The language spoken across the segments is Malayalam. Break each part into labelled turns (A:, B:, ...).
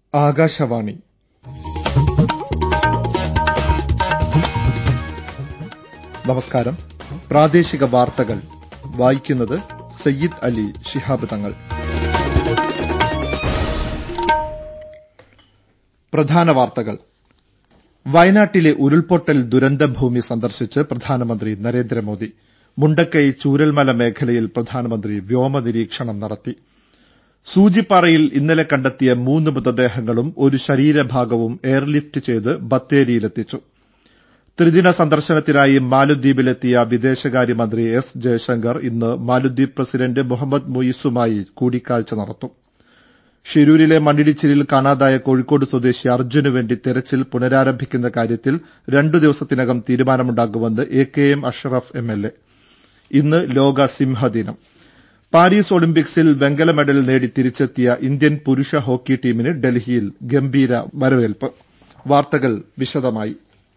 A: ആകാശവാണി നമസ്കാരം പ്രാദേശിക വാർത്തകൾ വായിക്കുന്നത് സയ്യിദ് അലി ശിഹാബ് തങ്ങൾ പ്രധാന വാർത്തകൾ വയനാട്ടിലെ ഉരുൾപൊട്ടൽ ദുരന്തഭൂമി സന്ദർശിച്ച് പ്രധാനമന്ത്രി നരേന്ദ്രമോദി മുണ്ടക്കൈ ചൂരൽമല മേഖലയിൽ പ്രധാനമന്ത്രി വ്യോമനിരീക്ഷണം നടത്തി സൂചിപ്പാറയിൽ ഇന്നലെ കണ്ടെത്തിയ മൂന്ന് മൃതദേഹങ്ങളും ഒരു ശരീരഭാഗവും എയർലിഫ്റ്റ് ചെയ്ത് ബത്തേരിയിലെത്തിച്ചു ത്രിദിന സന്ദർശനത്തിനായി മാലദ്വീപിലെത്തിയ വിദേശകാര്യമന്ത്രി എസ് ജയശങ്കർ ഇന്ന് മാലദ്വീപ് പ്രസിഡന്റ് മുഹമ്മദ് മുയിസുമായി കൂടിക്കാഴ്ച നടത്തും ഷിരൂരിലെ മണ്ണിടിച്ചിലിൽ കാണാതായ കോഴിക്കോട് സ്വദേശി അർജുനു വേണ്ടി തെരച്ചിൽ പുനരാരംഭിക്കുന്ന കാര്യത്തിൽ രണ്ടു ദിവസത്തിനകം തീരുമാനമുണ്ടാകുമെന്ന് A K M Ashraf M L A ഇന്ന് ലോക സിംഹദിനം പാരീസ് ഒളിമ്പിക്സിൽ വെങ്കല മെഡൽ നേടി തിരിച്ചെത്തിയ ഇന്ത്യൻ പുരുഷ ഹോക്കി ടീമിന് ഡൽഹിയിൽ ഗംഭീര വരവേൽപ്പ് വാർത്തകൾ വിശദമായി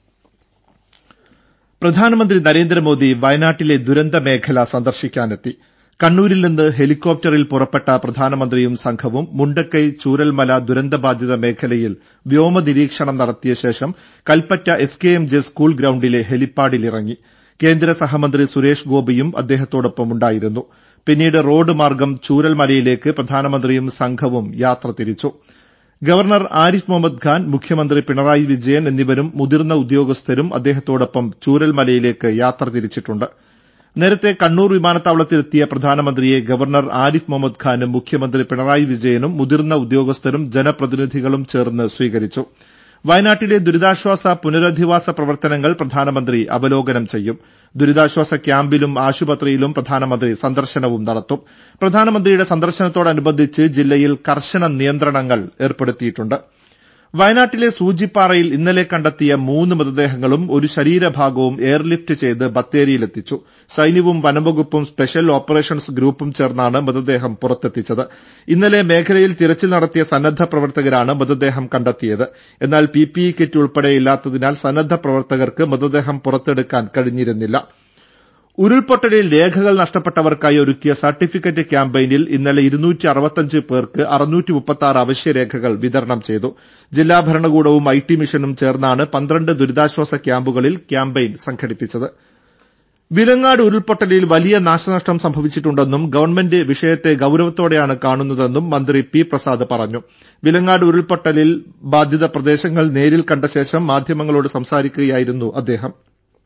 A: പ്രധാനമന്ത്രി നരേന്ദ്രമോദി വയനാട്ടിലെ ദുരന്ത മേഖല സന്ദർശിക്കാനെത്തി കണ്ണൂരിൽ നിന്ന് ഹെലികോപ്റ്ററിൽ പുറപ്പെട്ട പ്രധാനമന്ത്രിയും സംഘവും മുണ്ടക്കൈ ചൂരൽമല ദുരന്തബാധിത മേഖലയിൽ വ്യോമനിരീക്ഷണം നടത്തിയ ശേഷം Kalpetta S K M J school ഗ്രൌണ്ടിലെ ഹെലിപ്പാഡിലിറങ്ങി കേന്ദ്ര സഹമന്ത്രി സുരേഷ് ഗോപിയും അദ്ദേഹത്തോടൊപ്പം ഉണ്ടായിരുന്നു പിന്നീട് റോഡ് മാർഗം ചൂരൽമലയിലേക്ക് പ്രധാനമന്ത്രിയും സംഘവും യാത്ര തിരിച്ചു ഗവർണർ ആരിഫ് മുഹമ്മദ് ഖാൻ മുഖ്യമന്ത്രി പിണറായി വിജയൻ എന്നിവരും മുതിർന്ന ഉദ്യോഗസ്ഥരും അദ്ദേഹത്തോടൊപ്പം ചൂരൽമലയിലേക്ക് യാത്ര തിരിച്ചിട്ടുണ്ട് നേരത്തെ കണ്ണൂർ വിമാനത്താവളത്തിലെത്തിയ പ്രധാനമന്ത്രിയെ ഗവർണർ ആരിഫ് മുഹമ്മദ് ഖാനും മുഖ്യമന്ത്രി പിണറായി വിജയനും മുതിർന്ന ഉദ്യോഗസ്ഥരും ജനപ്രതിനിധികളും ചേർന്ന് സ്വീകരിച്ചു വയനാട്ടിലെ ദുരിതാശ്വാസ പുനരധിവാസ പ്രവർത്തനങ്ങൾ പ്രധാനമന്ത്രി അവലോകനം ചെയ്യും ദുരിതാശ്വാസ ക്യാമ്പിലും ആശുപത്രിയിലും പ്രധാനമന്ത്രി സന്ദർശനവും നടത്തും പ്രധാനമന്ത്രിയുടെ സന്ദർശനത്തോടനുബന്ധിച്ച് ജില്ലയിൽ കർശന നിയന്ത്രണങ്ങൾ ഏർപ്പെടുത്തിയിട്ടുണ്ട് വയനാട്ടിലെ സൂചിപ്പാറയിൽ ഇന്നലെ കണ്ടെത്തിയ മൂന്ന് മൃതദേഹങ്ങളും ഒരു ശരീരഭാഗവും എയർലിഫ്റ്റ് ചെയ്ത് ബത്തേരിയിലെത്തിച്ചു സൈന്യവും വനംവകുപ്പും സ്പെഷ്യൽ ഓപ്പറേഷൻസ് ഗ്രൂപ്പും ചേർന്നാണ് മൃതദേഹം പുറത്തെത്തിച്ചത് ഇന്നലെ മേഖലയിൽ തിരച്ചിൽ നടത്തിയ സന്നദ്ധ പ്രവർത്തകരാണ് മൃതദേഹം കണ്ടെത്തിയത് എന്നാൽ പിപിഇ കിറ്റ് ഉൾപ്പെടെ ഇല്ലാത്തതിനാൽ സന്നദ്ധ പ്രവർത്തകർക്ക് മൃതദേഹം പുറത്തെടുക്കാൻ കഴിഞ്ഞിരുന്നില്ല ഉരുൾപൊട്ടലിൽ രേഖകൾ നഷ്ടപ്പെട്ടവർക്കായി ഒരുക്കിയ സർട്ടിഫിക്കറ്റ് ക്യാമ്പയിനിൽ ഇന്നലെ പേർക്ക് അവശ്യരേഖകൾ വിതരണം ചെയ്തു ജില്ലാ ഭരണകൂടവും ഐ ടി മിഷനും ചേർന്നാണ് പന്ത്രണ്ട് ദുരിതാശ്വാസ ക്യാമ്പുകളിൽ ക്യാമ്പയിൻ സംഘടിപ്പിച്ചത് വിലങ്ങാട് ഉരുൾപൊട്ടലിൽ വലിയ നാശനഷ്ടം സംഭവിച്ചിട്ടുണ്ടെന്നും ഗവൺമെന്റ് വിഷയത്തെ ഗൌരവത്തോടെയാണ് കാണുന്നതെന്നും മന്ത്രി പി പ്രസാദ് പറഞ്ഞു വിലങ്ങാട് ഉരുൾപൊട്ടലിൽ ബാധിത പ്രദേശങ്ങൾ നേരിൽ കണ്ട ശേഷം മാധ്യമങ്ങളോട് സംസാരിക്കുകയായിരുന്നു അദ്ദേഹം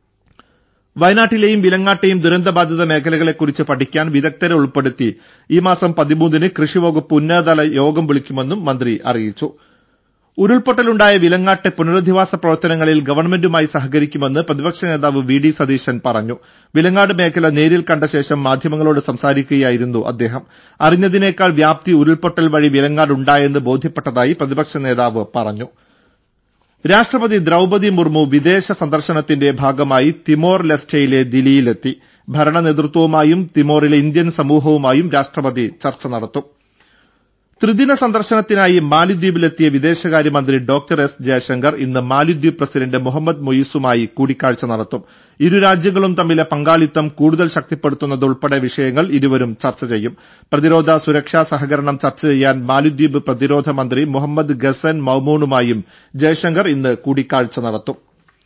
A: വയനാട്ടിലെയും വിലങ്ങാട്ടെയും ദുരന്തബാധിത മേഖലകളെക്കുറിച്ച് പഠിക്കാൻ വിദഗ്ധരെ ഉൾപ്പെടുത്തി ഈ മാസം പതിമൂന്നിന് കൃഷിവകുപ്പ് ഉന്നതതല യോഗം വിളിക്കുമെന്നും മന്ത്രി അറിയിച്ചു ഉരുൾപൊട്ടലുണ്ടായ വിലങ്ങാട്ടെ പുനരധിവാസ പ്രവർത്തനങ്ങളിൽ ഗവൺമെന്റുമായി സഹകരിക്കുമെന്ന് പ്രതിപക്ഷ നേതാവ് വി ഡി സതീശൻ പറഞ്ഞു വിലങ്ങാട് മേഖല നേരിൽ കണ്ട ശേഷം മാധ്യമങ്ങളോട് സംസാരിക്കുകയായിരുന്നു അദ്ദേഹം അറിഞ്ഞതിനേക്കാൾ വ്യാപ്തി ഉരുൾപൊട്ടൽ വഴി വിലങ്ങാട് ഉണ്ടായെന്ന് ബോധ്യപ്പെട്ടതായി പ്രതിപക്ഷ നേതാവ് പറഞ്ഞു രാഷ്ട്രപതി ദ്രൌപതി മുർമു വിദേശ സന്ദർശനത്തിന്റെ ഭാഗമായി തിമോർ ലെസ്റ്റയിലെ ദിലിയിലെത്തി ഭരണ നേതൃത്വവുമായും തിമോറിലെ ഇന്ത്യൻ സമൂഹവുമായും രാഷ്ട്രപതി ചർച്ച നടത്തും ത്രിദിന സന്ദർശനത്തിനായി മാലിദ്വീപിലെത്തിയ വിദേശകാര്യമന്ത്രി ഡോക്ടർ എസ് ജയശങ്കർ ഇന്ന് മാലിദ്വീപ് പ്രസിഡന്റ് മുഹമ്മദ് മൊയ്സുമായി കൂടിക്കാഴ്ച നടത്തും ഇരു രാജ്യങ്ങളും തമ്മിലെ പങ്കാളിത്തം കൂടുതൽ ശക്തിപ്പെടുത്തുന്നത് ഉൾപ്പെടെ വിഷയങ്ങൾ ഇരുവരും ചർച്ച ചെയ്യും പ്രതിരോധ സുരക്ഷാ സഹകരണം ചർച്ച ചെയ്യാൻ മാലിദ്വീപ് പ്രതിരോധ മന്ത്രി മുഹമ്മദ് ഗസൻ മൌമൂണുമായും ജയശങ്കർ ഇന്ന് കൂടിക്കാഴ്ച നടത്തും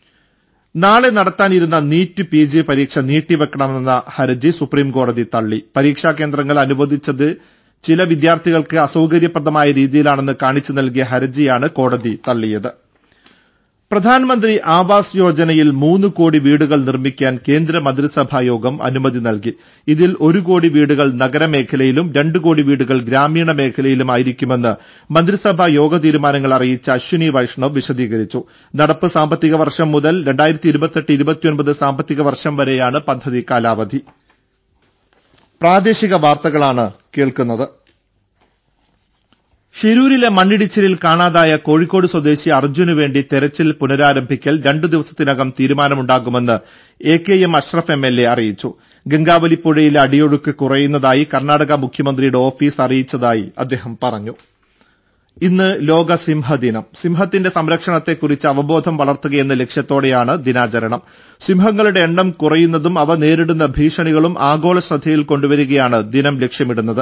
A: നാളെ നടത്താനിരുന്ന നീറ്റ് പി ജി പരീക്ഷ നീട്ടിവെക്കണമെന്ന ഹർജി സുപ്രീംകോടതി തള്ളി പരീക്ഷാ കേന്ദ്രങ്ങൾ അനുവദിച്ചത് ചില വിദ്യാർത്ഥികൾക്ക് അസൌകര്യപ്രദമായ രീതിയിലാണെന്ന് കാണിച്ചു നൽകിയ ഹർജിയാണ് കോടതി തള്ളിയത് പ്രധാനമന്ത്രി ആവാസ് യോജനയിൽ മൂന്ന് കോടി വീടുകൾ നിർമ്മിക്കാൻ കേന്ദ്ര മന്ത്രിസഭാ യോഗം അനുമതി നൽകി ഇതിൽ ഒരു കോടി വീടുകൾ നഗരമേഖലയിലും രണ്ട് കോടി വീടുകൾ ഗ്രാമീണ മേഖലയിലുമായിരിക്കുമെന്ന് മന്ത്രിസഭാ യോഗ തീരുമാനങ്ങൾ അറിയിച്ച അശ്വിനി വൈഷ്ണവ് വിശദീകരിച്ചു നടപ്പ് സാമ്പത്തിക വർഷം മുതൽ സാമ്പത്തിക വർഷം വരെയാണ് പദ്ധതി കാലാവധി പ്രാദേശിക വാർത്തകളാണ് കേൾക്കുന്നത് ഷിരൂരിലെ മണ്ണിടിച്ചിലിൽ കാണാതായ കോഴിക്കോട് സ്വദേശി അർജുനു വേണ്ടി തെരച്ചിൽ പുനരാരംഭിക്കൽ രണ്ടു ദിവസത്തിനകം തീരുമാനമുണ്ടാകുമെന്ന് A K M Ashraf M L A അറിയിച്ചു ഗംഗാവലി പുഴയിലെ അടിയൊഴുക്ക് കുറയുന്നതായി കർണാടക മുഖ്യമന്ത്രിയുടെ ഓഫീസ് അറിയിച്ചതായി അദ്ദേഹം പറഞ്ഞു ഇന്ന് ലോക സിംഹദിനം സിംഹത്തിന്റെ സംരക്ഷണത്തെക്കുറിച്ച് അവബോധം വളർത്തുകയെന്ന ലക്ഷ്യത്തോടെയാണ് ദിനാചരണം സിംഹങ്ങളുടെ എണ്ണം കുറയുന്നതും അവ നേരിടുന്ന ഭീഷണികളും ആഗോള ശ്രദ്ധയിൽ കൊണ്ടുവരികയാണ് ദിനം ലക്ഷ്യമിടുന്നത്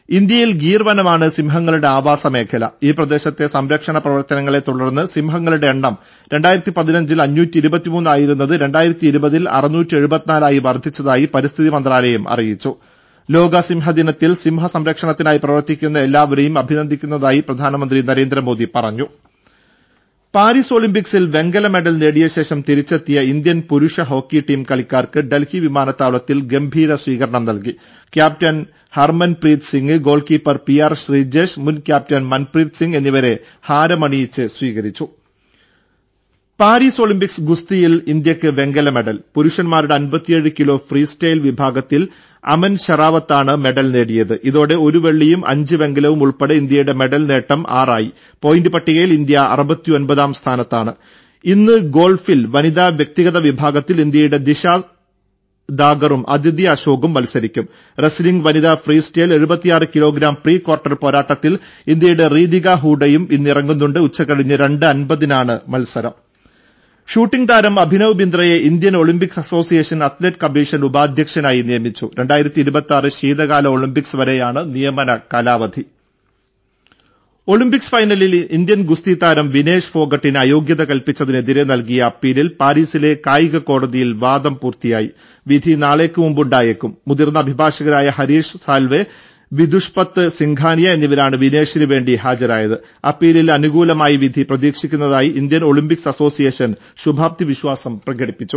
A: ഇന്ത്യയിൽ ഗീർ വനമാണ് സിംഹങ്ങളുടെ ആവാസ മേഖല ഈ പ്രദേശത്തെ സംരക്ഷണ പ്രവർത്തനങ്ങളെ തുടർന്ന് സിംഹങ്ങളുടെ എണ്ണം രണ്ടായിരത്തി പതിനഞ്ചിൽ അഞ്ഞൂറ്റി ഇരുപത്തിമൂന്നായിരുന്നത് രണ്ടായിരത്തി ഇരുപതിൽ അറുന്നൂറ്റി എഴുപത്തിനാലായി വർദ്ധിച്ചതായി പരിസ്ഥിതി മന്ത്രാലയം അറിയിച്ചു ലോക സിംഹദിനത്തിൽ സിംഹ സംരക്ഷണത്തിനായി പ്രവർത്തിക്കുന്ന എല്ലാവരെയും അഭിനന്ദിക്കുന്നതായി പ്രധാനമന്ത്രി നരേന്ദ്രമോദി പറഞ്ഞു പാരീസ് ഒളിമ്പിക്സിൽ വെങ്കല മെഡൽ നേടിയ ശേഷം തിരിച്ചെത്തിയ ഇന്ത്യൻ പുരുഷ ഹോക്കി ടീം കളിക്കാർക്ക് ഡൽഹി വിമാനത്താവളത്തിൽ ഗംഭീര സ്വീകരണം നൽകി captain Harmanpreet Singh goalkeeper P R Sreejesh മുൻ ക്യാപ്റ്റൻ മൻപ്രീത് സിംഗ് എന്നിവരെ ഹാരമണിയിച്ച് സ്വീകരിച്ചു പാരീസ് ഒളിമ്പിക്സ് ഗുസ്തിയിൽ ഇന്ത്യക്ക് വെങ്കല മെഡൽ പുരുഷന്മാരുടെ അൻപത്തിയേഴ് കിലോ ഫ്രീ സ്റ്റൈൽ വിഭാഗത്തിൽ അമൻ ഷറാവത്താണ് മെഡൽ നേടിയത് ഇതോടെ ഒരു വെള്ളിയും അഞ്ച് വെങ്കലവും ഉൾപ്പെടെ ഇന്ത്യയുടെ മെഡൽ നേട്ടം ആറായി പോയിന്റ് പട്ടികയിൽ ഇന്ത്യ അറുപത്തിയൊൻപതാം സ്ഥാനത്താണ് ഇന്ന് ഗോൾഫിൽ വനിതാ വ്യക്തിഗത വിഭാഗത്തിൽ ഇന്ത്യയുടെ ദിശ ദാഗറും അദിതി അശോകും മത്സരിക്കും റെസ്ലിംഗ് വനിതാ ഫ്രീ സ്റ്റൈൽ എഴുപത്തിയാറ് കിലോഗ്രാം പ്രീ ക്വാർട്ടർ പോരാട്ടത്തിൽ ഇന്ത്യയുടെ റീതിക ഹൂഡയും ഇന്നിറങ്ങുന്നുണ്ട് ഉച്ചകഴിഞ്ഞ് രണ്ട് അൻപതിനാണ് മത്സരം ഷൂട്ടിംഗ് താരം അഭിനവ് ബിന്ദ്രയെ Indian Olympics association athlete commission ഉപാധ്യക്ഷനായി നിയമിച്ചു ശീതകാല ഒളിമ്പിക്സ് വരെയാണ് നിയമന കാലാവധി ഒളിമ്പിക്സ് ഫൈനലിൽ ഇന്ത്യൻ ഗുസ്തി താരം വിനേഷ് ഫോഗട്ടിന് അയോഗ്യത കൽപ്പിച്ചതിനെതിരെ നൽകിയ അപ്പീലിൽ പാരീസിലെ കായിക കോടതിയിൽ വാദം പൂർത്തിയായി വിധി നാളേക്ക് മുമ്പുണ്ടായേക്കും മുതിർന്ന അഭിഭാഷകരായ ഹരീഷ് സാൽവെ വിദുഷ്പത്ത് സിംഘാനിയ എന്നിവരാണ് വിനേഷിന് വേണ്ടി ഹാജരായത് അപ്പീലിൽ അനുകൂലമായി വിധി പ്രതീക്ഷിക്കുന്നതായി ഇന്ത്യൻ ഒളിമ്പിക്സ് അസോസിയേഷൻ ശുഭാപ്തി വിശ്വാസം പ്രകടിപ്പിച്ചു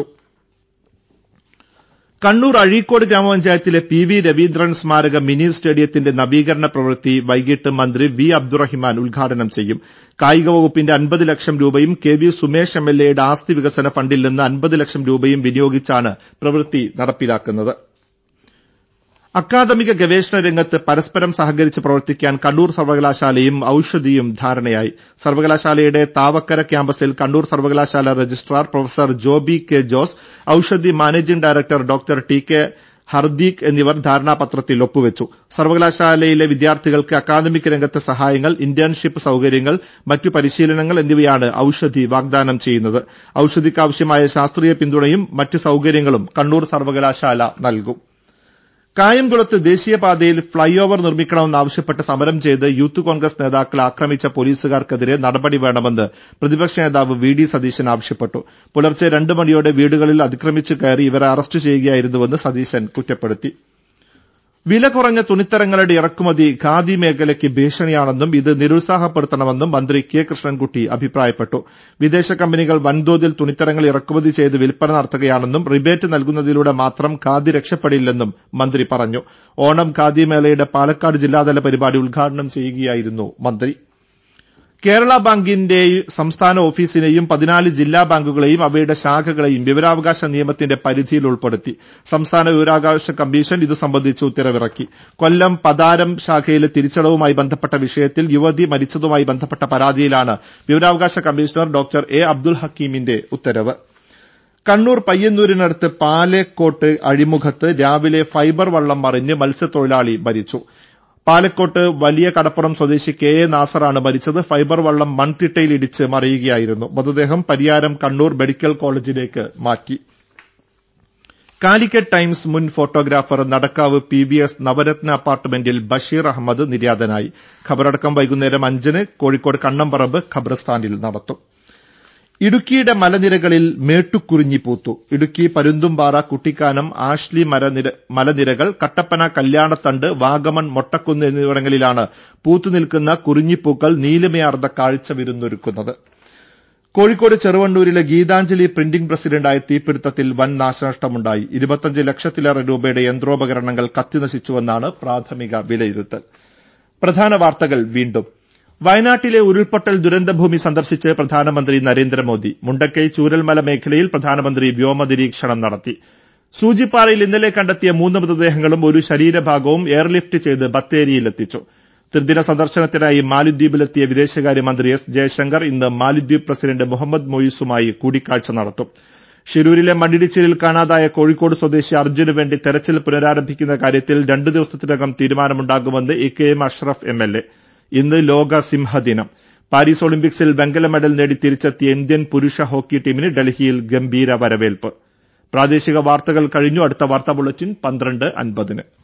A: കണ്ണൂർ അഴീക്കോട് ഗ്രാമപഞ്ചായത്തിലെ പി വി രവീന്ദ്രൻ സ്മാരക മിനി സ്റ്റേഡിയത്തിന്റെ നവീകരണ പ്രവൃത്തി വൈകിട്ട് മന്ത്രി വി അബ്ദുറഹിമാൻ ഉദ്ഘാടനം ചെയ്യും കായിക വകുപ്പിന്റെ അൻപത് ലക്ഷം രൂപയും കെ വി സുമേഷ് എംഎൽഎയുടെ ആസ്തി വികസന ഫണ്ടിൽ നിന്ന് അൻപത് ലക്ഷം രൂപയും വിനിയോഗിച്ചാണ് പ്രവൃത്തി നടപ്പിലാക്കുന്നത് അക്കാദമിക ഗവേഷണ രംഗത്ത് പരസ്പരം സഹകരിച്ച് പ്രവർത്തിക്കാൻ കണ്ണൂർ സർവകലാശാലയും ഔഷധിയും ധാരണയായി സർവകലാശാലയുടെ താവക്കര ക്യാമ്പസിൽ കണ്ണൂർ സർവകലാശാല registrar professor Joby K Jose Oushadhi managing director doctor T K Hardeek എന്നിവർ ധാരണാപത്രത്തിൽ ഒപ്പുവച്ചു സർവകലാശാലയിലെ വിദ്യാർത്ഥികൾക്ക് അക്കാദമിക് രംഗത്തെ സഹായങ്ങൾ ഇന്റേൺഷിപ്പ് സൌകര്യങ്ങൾ മറ്റു പരിശീലനങ്ങൾ എന്നിവയാണ് ഔഷധി വാഗ്ദാനം ചെയ്യുന്നത് ഔഷധിക്കാവശ്യമായ ശാസ്ത്രീയ പിന്തുണയും മറ്റ് സൌകര്യങ്ങളും കണ്ണൂർ സർവകലാശാല നൽകും കായംകുളത്ത് ദേശീയപാതയിൽ ഫ്ളൈ ഓവർ നിർമ്മിക്കണമെന്നാവശ്യപ്പെട്ട് സമരം ചെയ്ത് യൂത്ത് കോൺഗ്രസ് നേതാക്കളെ ആക്രമിച്ച പോലീസുകാർക്കെതിരെ നടപടി വേണമെന്ന് പ്രതിപക്ഷ നേതാവ് വി ഡി സതീശൻ ആവശ്യപ്പെട്ടു പുലർച്ചെ രണ്ട് മണിയോടെ വീടുകളിൽ അതിക്രമിച്ചു കയറി ഇവരെ അറസ്റ്റ് ചെയ്യുകയായിരുന്നുവെന്ന് സതീശൻ കുറ്റപ്പെടുത്തി വില കുറഞ്ഞ തുണിത്തരങ്ങളുടെ ഇറക്കുമതി ഖാദി മേഖലയ്ക്ക് ഭീഷണിയാണെന്നും ഇത് നിരുത്സാഹപ്പെടുത്തണമെന്നും മന്ത്രി കെ കൃഷ്ണൻകുട്ടി അഭിപ്രായപ്പെട്ടു വിദേശ കമ്പനികൾ വൻതോതിൽ തുണിത്തരങ്ങൾ ഇറക്കുമതി ചെയ്ത് വിൽപ്പന നടത്തുകയാണെന്നും റിബേറ്റ് നൽകുന്നതിലൂടെ മാത്രം ഖാദി രക്ഷപ്പെടില്ലെന്നും മന്ത്രി പറഞ്ഞു ഓണം ഖാദി മേളയുടെ പാലക്കാട് ജില്ലാതല പരിപാടി ഉദ്ഘാടനം ചെയ്യുകയായിരുന്നു മന്ത്രി കേരള ബാങ്കിന്റെ സംസ്ഥാന ഓഫീസിനെയും പതിനാല് ജില്ലാ ബാങ്കുകളെയും അവയുടെ ശാഖകളെയും വിവരാവകാശ നിയമത്തിന്റെ പരിധിയിൽ ഉൾപ്പെടുത്തി സംസ്ഥാന വിവരാവകാശ കമ്മീഷൻ ഇതു സംബന്ധിച്ച് ഉത്തരവിറക്കി കൊല്ലം പതാരം ശാഖയിലെ തിരിച്ചടവുമായി ബന്ധപ്പെട്ട വിഷയത്തിൽ യുവതി മരിച്ചതുമായി ബന്ധപ്പെട്ട പരാതിയിലാണ് വിവരാവകാശ കമ്മീഷണർ ഡോക്ടർ എ അബ്ദുൽ ഹക്കീമിന്റെ ഉത്തരവ് കണ്ണൂർ പയ്യന്നൂരിനടുത്ത് പാലേക്കോട്ട് അഴിമുഖത്ത് രാവിലെ ഫൈബർ വള്ളം മറിഞ്ഞ് മത്സ്യത്തൊഴിലാളി മരിച്ചു പാലക്കോട്ട് വലിയ കടപ്പുറം സ്വദേശി കെ എ നാസറാണ് മരിച്ചത് ഫൈബർ വള്ളം മൺതിട്ടയിൽ ഇടിച്ച് മറിയുകയായിരുന്നു മൃതദേഹം പരിയാരം കണ്ണൂർ മെഡിക്കൽ കോളേജിലേക്ക് മാറ്റി കാലിക്കറ്റ് ടൈംസ് മുൻ photographer Nadakkavu P B S Navaratna അപ്പാർട്ട്മെന്റിൽ ബഷീർ അഹമ്മദ് നിര്യാതനായി ഖബറടക്കം വൈകുന്നേരം അഞ്ചിന് കോഴിക്കോട് കണ്ണമ്പറമ്പ് ഖബർസ്ഥാനിൽ നടത്തും ഇടുക്കിയുടെ മലനിരകളിൽ മേട്ടുക്കുറിഞ്ഞി പൂത്തു ഇടുക്കി പരുന്തുംപാറ കുട്ടിക്കാനം ആഷ്ലി മലനിരകൾ കട്ടപ്പന കല്യാണത്തണ്ട് വാഗമൺ മൊട്ടക്കുന്ന് എന്നിവിടങ്ങളിലാണ് പൂത്തുനിൽക്കുന്ന കുറിഞ്ഞിപ്പൂക്കൾ നീലിമയാർന്ന കാഴ്ച വിരുന്നൊരുക്കുന്നത് കോഴിക്കോട് ചെറുവണ്ണൂരിലെ ഗീതാഞ്ജലി പ്രിന്റിംഗ് പ്രസിഡന്റായ തീപിടുത്തത്തിൽ വൻ നാശനഷ്ടമുണ്ടായി ഇരുപത്തഞ്ച് ലക്ഷത്തിലേറെ രൂപയുടെ യന്ത്രോപകരണങ്ങൾ കത്തിനശിച്ചുവെന്നാണ് പ്രാഥമിക വിലയിരുത്തൽ പ്രധാന വാർത്തകൾ വീണ്ടും വയനാട്ടിലെ ഉരുൾപൊട്ടൽ ദുരന്തഭൂമി സന്ദർശിച്ച് പ്രധാനമന്ത്രി നരേന്ദ്രമോദി മുണ്ടക്കൈ ചൂരൽമല മേഖലയിൽ പ്രധാനമന്ത്രി വ്യോമ നിരീക്ഷണം നടത്തി സൂചിപ്പാറയിൽ ഇന്നലെ കണ്ടെത്തിയ മൂന്ന് മൃതദേഹങ്ങളും ഒരു ശരീരഭാഗവും എയർലിഫ്റ്റ് ചെയ്ത് ബത്തേരിയിലെത്തിച്ചു ത്രിദിന സന്ദർശനത്തിനായി മാലിദ്വീപിലെത്തിയ വിദേശകാര്യമന്ത്രി എസ് ജയശങ്കർ ഇന്ന് മാലിദ്വീപ് പ്രസിഡന്റ് മുഹമ്മദ് മൊയ്സുമായി കൂടിക്കാഴ്ച നടത്തും ഷിരൂരിലെ മണ്ണിടിച്ചിലിൽ കാണാതായ കോഴിക്കോട് സ്വദേശി അർജുന് വേണ്ടി തെരച്ചിൽ പുനരാരംഭിക്കുന്ന കാര്യത്തിൽ രണ്ടു ദിവസത്തിനകം തീരുമാനമുണ്ടാകുമെന്ന് A K M Ashraf M L A ഇന്ന് ലോക സിംഹദിനം പാരീസ് ഒളിമ്പിക്സിൽ വെങ്കല മെഡൽ നേടി തിരിച്ചെത്തിയ ഇന്ത്യൻ പുരുഷ ഹോക്കി ടീമിന് ഡൽഹിയിൽ ഗംഭീര വരവേൽപ്പ് പ്രാദേശിക വാർത്തകൾ കഴിഞ്ഞു അടുത്ത വാർത്താ ബുള്ളറ്റിൻ പന്ത്രണ്ട് അൻപതിന്